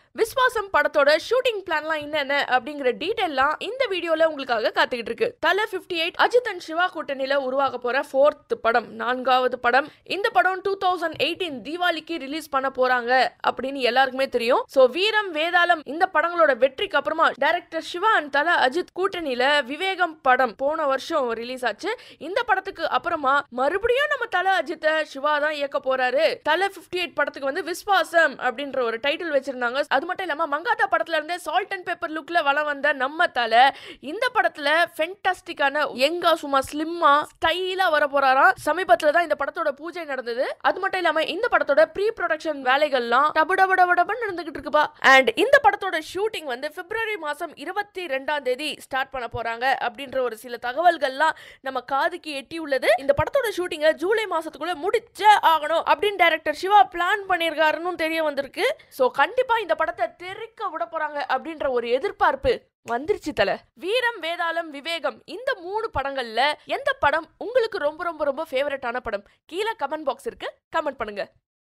விஸ்வாசம் படத்தோட ஷூட்டிங் பிளான்லாம் என்னென்ன அப்படிங்கிற டீடைல்லாம் இந்த வீடியோல உங்களுக்காக காத்துக்கிட்டு இருக்கு தல 58 எயிட் அஜித் அண்ட் சிவா கூட்டணியில உருவாக போற ஃபோர்த் படம் நான்காவது படம் இந்த படம் டூ தௌசண்ட் எயிட்டீன் தீபாவளிக்கு ரிலீஸ் பண்ண போறாங்க அப்படின்னு எல்லாருக்குமே தெரியும் சோ வீரம் வேதாளம் இந்த படங்களோட வெற்றிக்கு அப்புறமா டைரக்டர் சிவா அண்ட் தல அஜித் கூட்டணியில விவேகம் படம் போன வருஷம் ரிலீஸ் ஆச்சு இந்த படத்துக்கு அப்புறமா மறுபடியும் நம்ம தல அஜித்தை சிவா தான் இயக்க போறாரு தல 58 எயிட் படத்துக்கு வந்து விஸ்வாசம் அப்படின்ற ஒரு டைட்டில் வச்சிருந்தாங்க அது மட்டும் இல்லாம மங்காத்தா படத்துல இருந்தே சால்ட் அண்ட் பேப்பர் லுக்ல வளம் வந்த நம்ம தல இந்த படத்துல ஃபென்டாஸ்டிக்கான எங்கா சும்மா ஸ்லிம்மா ஸ்டைலா வர போறாராம் சமீபத்துல தான் இந்த படத்தோட பூஜை நடந்தது அது மட்டும் இல்லாம இந்த படத்தோட ப்ரீ ப்ரொடக்ஷன் வேலைகள்லாம் டபு டபு டபு டபுன்னு நடந்துகிட்டு இருக்குப்பா அண்ட் இந்த படத்தோட ஷூட்டிங் வந்து பிப்ரவரி மாசம் இருபத்தி ரெண்டாம் தேதி ஸ்டார்ட் பண்ண போறாங்க அப்படின்ற ஒரு சில தகவல்கள்லாம் நம்ம காதுக்கு எட்டி உள்ளது இந்த படத்தோட ஷூட்டிங்கை ஜூலை மாசத்துக்குள்ள முடிச்சே ஆகணும் அப்படின்னு டைரக்டர் சிவா பிளான் பண்ணியிருக்காருன்னு தெரிய வந்திருக்கு ஸோ கண்டிப்பா இந்த படத்தை தெறிக்க விட போறாங்க அப்படின்ற ஒரு எதிர்பார்ப்பு வந்துருச்சு தல வீரம் வேதாளம் விவேகம் இந்த மூணு படங்கள்ல எந்த படம் உங்களுக்கு ரொம்ப ரொம்ப ரொம்ப ஃபேவரட்டான படம் கீழே கமெண்ட் பாக்ஸ் இருக்கு கமெண்ட் பண்ணுங்க